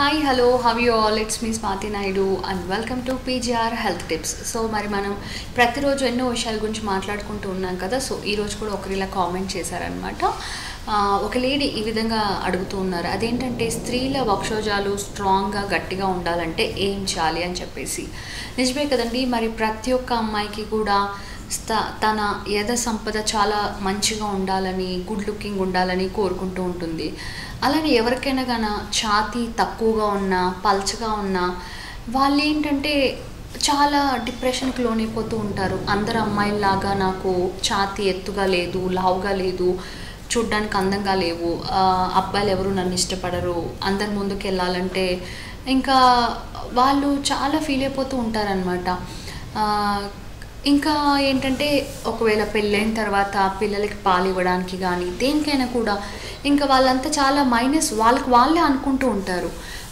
hi hello how you all it's me Swathi Naidu and welcome to PGR health tips so మరి మనం ప్రతిరోజు ఎన్నో విషయాల గురించి మాట్లాడుకుంటూ ఉన్నాం కదా సో ఈరోజు కూడా ఒకరు ఇలా కామెంట్ చేశారనమాట ఆ, ఒక లేడీ ఈ విధంగా అడుగుతూ ఉన్నారు అదేంటంటే స్త్రీల వక్షోజాలు స్ట్రాంగ్గా గట్టిగా ఉండాలంటే ఏం చేయాలి అని చెప్పేసి నిజమే కదండి మరి ప్రతి ఒక్క అమ్మాయికి కూడా స్థ- తన యథ సంపద చాలా మంచిగా ఉండాలని గుడ్ లుకింగ్ ఉండాలని కోరుకుంటూ ఉంటుంది అలానే ఎవరికైనా గాన ఛాతీ తక్కువగా ఉన్నా పల్చగా ఉన్నా వాళ్ళు ఏంటంటే చాలా డిప్రెషన్కి లోనైపోతూ ఉంటారు అందరు అమ్మాయిల్లాగా నాకు ఛాతీ ఎత్తుగా లేదు లావుగా లేదు చూడ్డానికి అందంగా లేవు ఆ, అబ్బాయిలు ఎవరు నన్ను ఇష్టపడరు అందరి ముందుకు వెళ్ళాలంటే ఇంకా వాళ్ళు చాలా ఫీల్ అయిపోతూ ఉంటారనమాట ఇంకా ఏంటంటే ఒకవేళ పెళ్ళైన తర్వాత పిల్లలకి పాలు ఇవ్వడానికి కానీ దేనికైనా కూడా ఇంకా వాళ్ళంతా చాలా మైనస్ వాళ్ళకి వాళ్ళే అనుకుంటూ ఉంటారు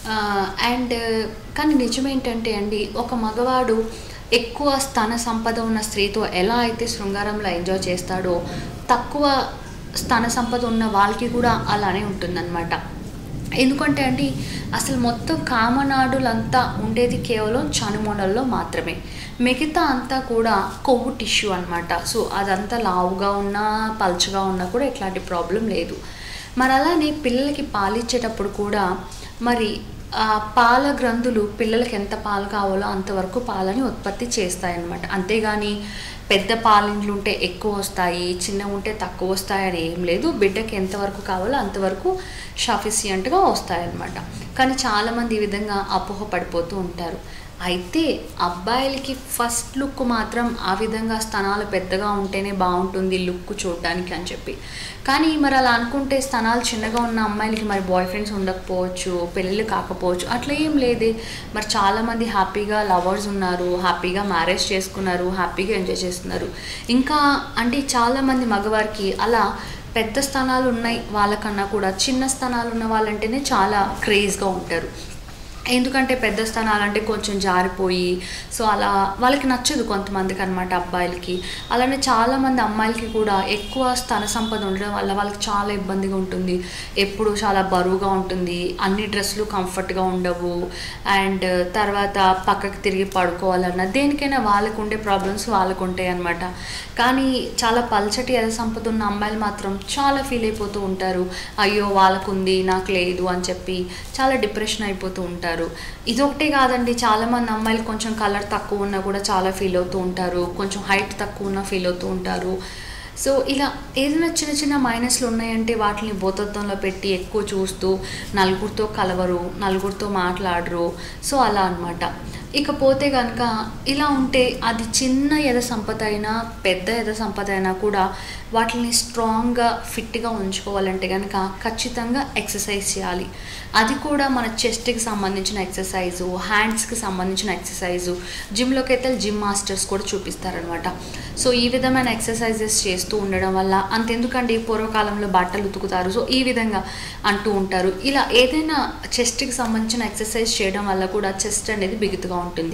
అండ్ కానీ నిజమేంటంటే అండి ఒక మగవాడు ఎక్కువ స్తన సంపద ఉన్న స్త్రీతో ఎలా అయితే శృంగారంలో ఎంజాయ్ చేస్తాడో తక్కువ స్తన సంపద ఉన్న వాళ్ళకి కూడా అలానే ఉంటుందన్నమాట ఎందుకంటే అండి అసలు మొత్తం కామనాడులంతా ఉండేది కేవలం చనుమొనల్లో మాత్రమే మిగతా అంతా కూడా కొవ్వు టిష్యూ అన్నమాట సో అదంతా లావుగా ఉన్నా పల్చగా ఉన్నా కూడా ఎట్లాంటి ప్రాబ్లం లేదు మరి అలానే పిల్లలకి పాలిచ్చేటప్పుడు కూడా మరి ఆ పాల గ్రంథులు పిల్లలకి ఎంత పాలు కావాలో అంతవరకు పాలని ఉత్పత్తి చేస్తాయన్నమాట అంతేగాని పెద్ద పాలిండ్లు ఉంటే ఎక్కువ వస్తాయి చిన్న ఉంటే తక్కువ వస్తాయి అని ఏం లేదు బిడ్డకి ఎంతవరకు కావాలో అంతవరకు సఫిషియంట్గా వస్తాయన్నమాట కానీ చాలామంది ఈ విధంగా అపోహ పడిపోతూ ఉంటారు అయితే అబ్బాయిలకి ఫస్ట్ లుక్ మాత్రం ఆ విధంగా స్తనాలు పెద్దగా ఉంటేనే బాగుంటుంది లుక్ చూడడానికి అని చెప్పి కానీ మరి అలా అనుకుంటే స్తనాలు చిన్నగా ఉన్న అమ్మాయిలకి మరి బాయ్ ఫ్రెండ్స్ ఉండకపోవచ్చు పెళ్ళిళ్ళు కాకపోవచ్చు అట్లా ఏం లేదే మరి చాలామంది హ్యాపీగా లవర్స్ ఉన్నారు హ్యాపీగా మ్యారేజ్ చేసుకున్నారు హ్యాపీగా ఎంజాయ్ చేస్తున్నారు ఇంకా అంటే చాలామంది మగవారికి అలా పెద్ద స్థానాలు ఉన్నాయి వాళ్ళకన్నా కూడా చిన్న స్థానాలు ఉన్న వాళ్ళంటేనే చాలా క్రేజ్గా ఉంటారు ఎందుకంటే పెద్ద స్థానాలు అంటే కొంచెం జారిపోయి సో అలా వాళ్ళకి నచ్చదు కొంతమందికి అనమాట అబ్బాయిలకి అలానే చాలామంది అమ్మాయిలకి కూడా ఎక్కువ స్తన సంపద ఉండడం వల్ల వాళ్ళకి చాలా ఇబ్బందిగా ఉంటుంది ఎప్పుడు చాలా బరువుగా ఉంటుంది అన్ని డ్రెస్సులు కంఫర్ట్గా ఉండవు అండ్ తర్వాత పక్కకి తిరిగి పడుకోవాలన్నా దేనికైనా వాళ్ళకు ఉండే ప్రాబ్లమ్స్ వాళ్ళకు ఉంటాయి అనమాట కానీ చాలా పల్చటి ఎద సంపద ఉన్న అమ్మాయిలు మాత్రం చాలా ఫీల్ అయిపోతూ ఉంటారు అయ్యో వాళ్ళకుంది నాకు లేదు అని చెప్పి చాలా డిప్రెషన్ అయిపోతూ ఉంటారు ఇదొకటే కాదండి చాలామంది అమ్మాయిలు కొంచెం కలర్ తక్కువ ఉన్నా కూడా చాలా ఫీల్ అవుతూ ఉంటారు కొంచెం హైట్ తక్కువ ఉన్నా ఫీల్ అవుతూ ఉంటారు సో ఇలా ఏదైనా చిన్న చిన్న మైనస్లు ఉన్నాయంటే వాటిని భూతత్వంలో పెట్టి ఎక్కువ చూస్తూ నలుగురితో కలవరు నలుగురితో మాట్లాడరు సో అలా అన్నమాట ఇకపోతే కనుక ఇలా ఉంటే అది చిన్న ఎద సంపద అయినా పెద్ద ఎద సంపద అయినా కూడా వాటిని స్ట్రాంగ్గా ఫిట్గా ఉంచుకోవాలంటే కనుక ఖచ్చితంగా ఎక్సర్సైజ్ చేయాలి అది కూడా మన చెస్ట్కి సంబంధించిన ఎక్సర్సైజు హ్యాండ్స్కి సంబంధించిన ఎక్సర్సైజు జిమ్లోకి అయితే జిమ్ మాస్టర్స్ కూడా చూపిస్తారనమాట సో ఈ విధమైన ఎక్సర్సైజెస్ చేస్తూ ఉండడం వల్ల అంతెందుకండి పూర్వకాలంలో బట్టలు ఉతుకుతారు సో ఈ విధంగా అంటూ ఉంటారు ఇలా ఏదైనా చెస్ట్కి సంబంధించిన ఎక్సర్సైజ్ చేయడం వల్ల కూడా చెస్ట్ అనేది బిగుతుగా ఉంటుంది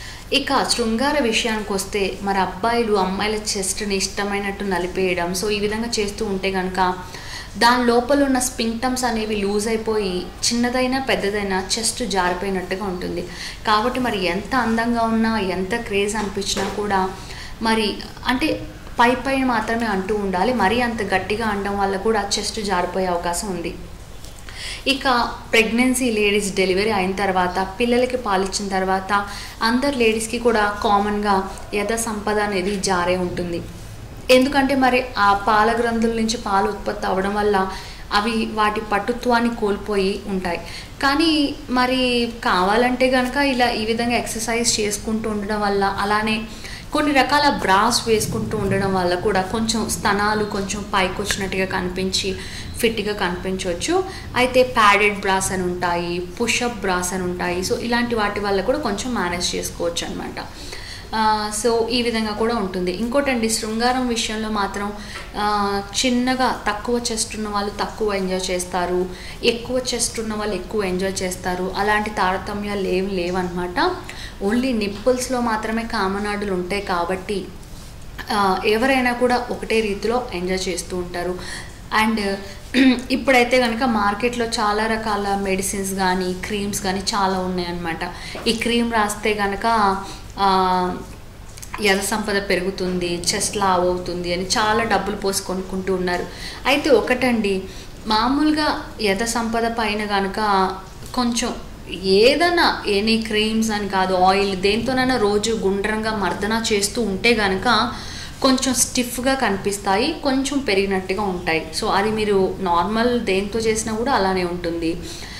ఇక శృంగార విషయానికి వస్తే మరి అబ్బాయిలు అమ్మాయిల చెస్ట్ని ఇష్టమైనట్టు నలిపేయడం సో ఈ విధంగా చేస్తూ ఉంటే కనుక దాని లోపల ఉన్న స్పింక్టమ్స్ అనేవి లూజ్ అయిపోయి చిన్నదైనా పెద్దదైనా చెస్ట్ జారిపోయినట్టుగా ఉంటుంది కాబట్టి మరి ఎంత అందంగా ఉన్నా ఎంత క్రేజ్ అనిపించినా కూడా మరి అంటే పై పైన మాత్రమే అంటూ ఉండాలి మరీ అంత గట్టిగా అనడం వల్ల కూడా చెస్ట్ జారిపోయే అవకాశం ఉంది ఇక ప్రెగ్నెన్సీ లేడీస్ డెలివరీ అయిన తర్వాత పిల్లలకి పాలిచ్చిన తర్వాత అందరు లేడీస్కి కూడా కామన్గా యథ సంపద అనేది జారే ఉంటుంది ఎందుకంటే మరి ఆ పాల గ్రంథుల నుంచి పాలు ఉత్పత్తి అవ్వడం వల్ల అవి వాటి పటుత్వాన్ని కోల్పోయి ఉంటాయి కానీ మరి కావాలంటే కనుక ఇలా ఈ విధంగా ఎక్సర్సైజ్ చేసుకుంటూ ఉండడం వల్ల అలానే కొన్ని రకాల బ్రాస్ వేసుకుంటూ ఉండడం వల్ల కూడా కొంచెం స్తనాలు కొంచెం పైకి వచ్చినట్టుగా కనిపించి ఫిట్గా కనిపించవచ్చు అయితే ప్యాడెడ్ బ్రాస్ అని ఉంటాయి పుషప్ బ్రాస్ అని ఉంటాయి సో ఇలాంటి వాటి వల్ల కూడా కొంచెం మేనేజ్ చేసుకోవచ్చు అనమాట సో ఈ విధంగా కూడా ఉంటుంది ఇంకోటండి శృంగారం విషయంలో మాత్రం ఆ, చిన్నగా తక్కువ చెస్ట్ ఉన్న వాళ్ళు తక్కువ ఎంజాయ్ చేస్తారు ఎక్కువ చెస్ట్ ఉన్న వాళ్ళు ఎక్కువ ఎంజాయ్ చేస్తారు అలాంటి తారతమ్యాలు ఏమి లేవన్నమాట ఓన్లీ నిప్పుల్స్లో మాత్రమే కామనాడులు ఉంటాయి కాబట్టి ఆ, ఎవరైనా కూడా ఒకటే రీతిలో ఎంజాయ్ చేస్తూ ఉంటారు అండ్ ఇప్పుడైతే కనుక మార్కెట్లో చాలా రకాల మెడిసిన్స్ కానీ క్రీమ్స్ కానీ చాలా ఉన్నాయన్నమాట ఈ క్రీమ్ రాస్తే కనుక యథ సంపద పెరుగుతుంది చెస్ట్ లావ్ అవుతుంది అని చాలా డబ్బులు పోసి కొనుక్కుంటూ ఉన్నారు అయితే ఒకటండి మామూలుగా యథ సంపద పైన కనుక కొంచెం ఏదైనా ఎనీ క్రీమ్స్ అని కాదు ఆయిల్ దేంతోనైనా రోజు గుండ్రంగా మర్దన చేస్తూ ఉంటే కనుక కొంచెం స్టిఫ్గా కనిపిస్తాయి కొంచెం పెరిగినట్టుగా ఉంటాయి సో అది మీరు నార్మల్ దేంతో చేసినా కూడా అలానే ఉంటుంది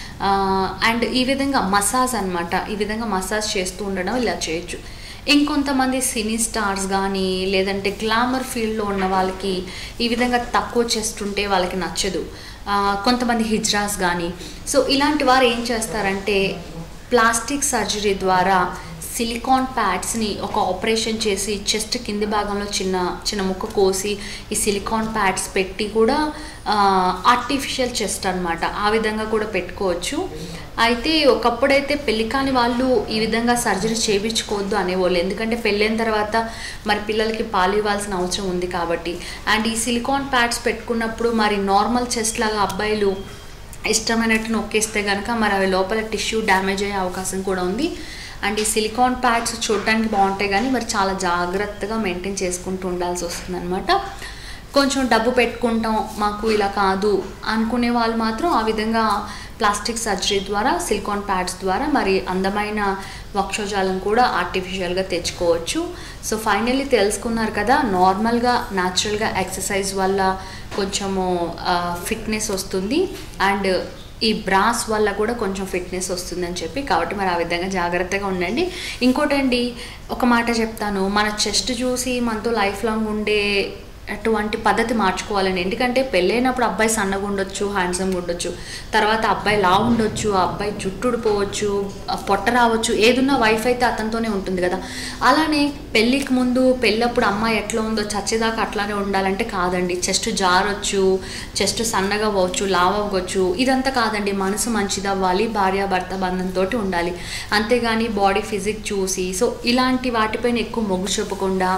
అండ్ ఈ విధంగా మసాజ్ అనమాట ఈ విధంగా మసాజ్ చేస్తూ ఉండడం ఇలా చేయొచ్చు ఇంకొంతమంది సినీ స్టార్స్ కానీ లేదంటే గ్లామర్ ఫీల్డ్లో ఉన్న వాళ్ళకి ఈ విధంగా తక్కువ చేస్తుంటే వాళ్ళకి నచ్చదు ఆ, కొంతమంది హిజ్రాస్ కానీ సో ఇలాంటి వారు ఏం చేస్తారంటే ప్లాస్టిక్ సర్జరీ ద్వారా సిలికాన్ ప్యాడ్స్ని ఒక ఆపరేషన్ చేసి చెస్ట్ కింది భాగంలో చిన్న చిన్న ముక్క కోసి ఈ సిలికాన్ ప్యాడ్స్ పెట్టి కూడా ఆర్టిఫిషియల్ చెస్ట్ అన్నమాట ఆ విధంగా కూడా పెట్టుకోవచ్చు అయితే ఒకప్పుడైతే పెళ్లి కాని వాళ్ళు ఈ విధంగా సర్జరీ చేయించుకోవద్దు అనేవాళ్ళు ఎందుకంటే పెళ్ళైన తర్వాత మరి పిల్లలకి పాలు ఇవ్వాల్సిన అవసరం ఉంది కాబట్టి అండ్ ఈ సిలికాన్ ప్యాడ్స్ పెట్టుకున్నప్పుడు మరి నార్మల్ చెస్ట్ లాగా అబ్బాయిలు ఇష్టమైనట్టు నొక్కేస్తే కనుక మరి అవి లోపల టిష్యూ డ్యామేజ్ అయ్యే అవకాశం కూడా ఉంది అండ్ ఈ సిలికాన్ ప్యాడ్స్ చూడటానికి బాగుంటాయి కానీ మరి చాలా జాగ్రత్తగా మెయింటైన్ చేసుకుంటూ ఉండాల్సి వస్తుంది అనమాట కొంచెం డబ్బు పెట్టుకుంటాం మాకు ఇలా కాదు అనుకునే వాళ్ళు మాత్రం ఆ విధంగా ప్లాస్టిక్ సర్జరీ ద్వారా సిలికాన్ ప్యాడ్స్ ద్వారా మరి అందమైన వక్షోజాలం కూడా ఆర్టిఫిషియల్గా తెచ్చుకోవచ్చు సో ఫైనల్లీ తెలుసుకున్నారు కదా నార్మల్గా న్యాచురల్గా ఎక్సర్సైజ్ వల్ల కొంచెము ఫిట్నెస్ వస్తుంది అండ్ ఈ బ్రాస్ వల్ల కూడా కొంచెం ఫిట్నెస్ వస్తుందని చెప్పి కాబట్టి మరి ఆ విధంగా జాగ్రత్తగా ఉండండి ఇంకోటండి ఒక మాట చెప్తాను మన చెస్ట్ చూసి మనతో లైఫ్ లాంగ్ ఉండే అటువంటి పద్ధతి మార్చుకోవాలండి ఎందుకంటే పెళ్ళైనప్పుడు అబ్బాయి సన్నగా ఉండొచ్చు హ్యాండ్సమ్గా ఉండొచ్చు తర్వాత అబ్బాయి లా ఉండొచ్చు ఆ అబ్బాయి జుట్టు ఊడిపోవచ్చు ఆ పొట్ట రావచ్చు ఏదున్నా వైఫ్ అయితే అతనితోనే ఉంటుంది కదా అలానే పెళ్ళికి ముందు పెళ్ళప్పుడు అమ్మాయి ఎట్లా ఉందో చచ్చేదాకా అట్లానే ఉండాలంటే కాదండి చెస్ట్ జారొచ్చు చెస్ట్ సన్నగా అవ్వచ్చు లావ్ అవ్వచ్చు ఇదంతా కాదండి మనసు మంచిది అవ్వాలి భార్యాభర్త బంధంతో ఉండాలి అంతేగాని బాడీ ఫిజిక్ చూసి సో ఇలాంటి వాటిపైన ఎక్కువ మొగ్గు చూపకుండా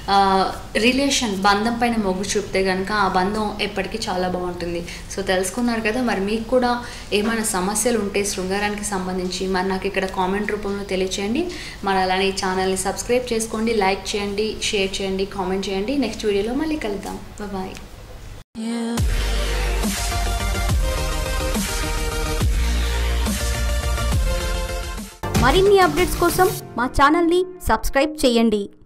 రిలేషన్ బంధం పైన మొగ్గు చూపితే కనుక ఆ బంధం ఎప్పటికీ చాలా బాగుంటుంది సో తెలుసుకున్నారు కదా మరి మీకు కూడా ఏమైనా సమస్యలు ఉంటే శృంగారానికి సంబంధించి మరి నాకు ఇక్కడ కామెంట్ రూపంలో తెలియచేయండి మరి అలానే ఈ ఛానల్ని సబ్స్క్రైబ్ చేసుకోండి లైక్ చేయండి షేర్ చేయండి కామెంట్ చేయండి నెక్స్ట్ వీడియోలో మళ్ళీ కలుద్దాం బాయ్ మరిన్ని అప్డేట్స్ కోసం మా ఛానల్ని సబ్స్క్రైబ్ చేయండి